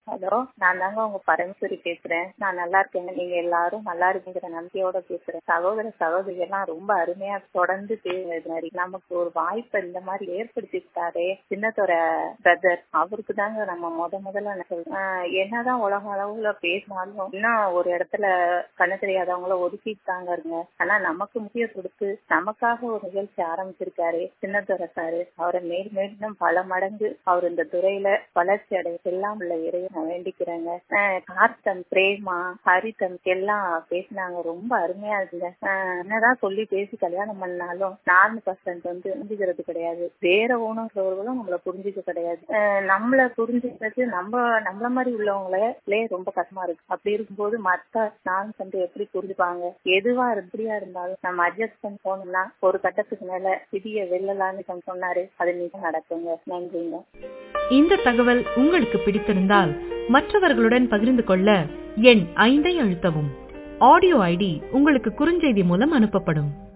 Hello நான் தாங்க உங்க பரமேஸ்வரி பேசுறேன் நான் நல்லா இருக்கேங்க நீங்க எல்லாரும் நல்லா இருக்கீங்கிற நம்பிக்கையோட பேசுறேன் சகோதர சகோதரி எல்லாம் ரொம்ப அருமையா தொடர்ந்து பேசுறாரு நமக்கு ஒரு வாய்ப்பை இந்த மாதிரி ஏற்படுத்திக்கிட்டாரே சின்னத்தோட பிரதர் அவருக்கு தாங்க நம்ம முத முதல்ல நான் சொல்றேன். ஆஹ் என்னதான் உலக அளவுல பேசினாலும் இன்னும் ஒரு இடத்துல கண்ணு தெரியாதவங்கள ஒதுக்கிட்டாங்க இருங்க ஆனா நமக்கு முக்கிய கொடுத்து நமக்காக ஒரு நிகழ்ச்சி ஆரம்பிச்சிருக்காரு சின்னத்துறை சாரு அவரை மேல் மேலும் பல மடங்கு அவர் இந்த துறையில வளர்ச்சி அடைய எல்லாம் உள்ள இறையை நான் வேண்டிக்கிறேங்க ஆஹ் கார்த்தம் பிரேமா ஹரிதம் எல்லாம் பேசினாங்க ரொம்ப அருமையா இருக்குங்க ஆஹ் என்னதான் சொல்லி பேசி கல்யாணம் பண்ணாலும் நாலு பர்சன்ட் வந்து புரிஞ்சுக்கிறது கிடையாது வேற ஊனமுள்ளவர்களும் நம்மள புரிஞ்சுக்க கிடையாது ஆஹ் நம்மள புரிஞ்சுக்கிறது நம்ம நம்மள மாதிரி உள்ளவங்களே ரொம்ப கஷ்டமா இருக்கு அப்படி இருக்கும்போது மத்த நாலு பர்சன்ட் எப்படி புரிஞ்சுப்பாங்க எதுவா எப்படியா இருந்தாலும் நம்ம அட்ஜஸ்ட் பண்ணி போனோம்னா ஒரு கட்டத்துக்கு மேல விதிய வெல்லலாம்னு சொன்னாரு அது நிஜம் நடக்குங்க நன்றிங்க இந்த தகவல் உங்களுக்கு பிடித்திருந்தால் மற்றவர்களுடன் பகிர்ந்து கொள்ள எண் ஐந்தை அழுத்தவும் ஆடியோ ஐடி உங்களுக்கு குறுஞ்செய்தி மூலம் அனுப்பப்படும்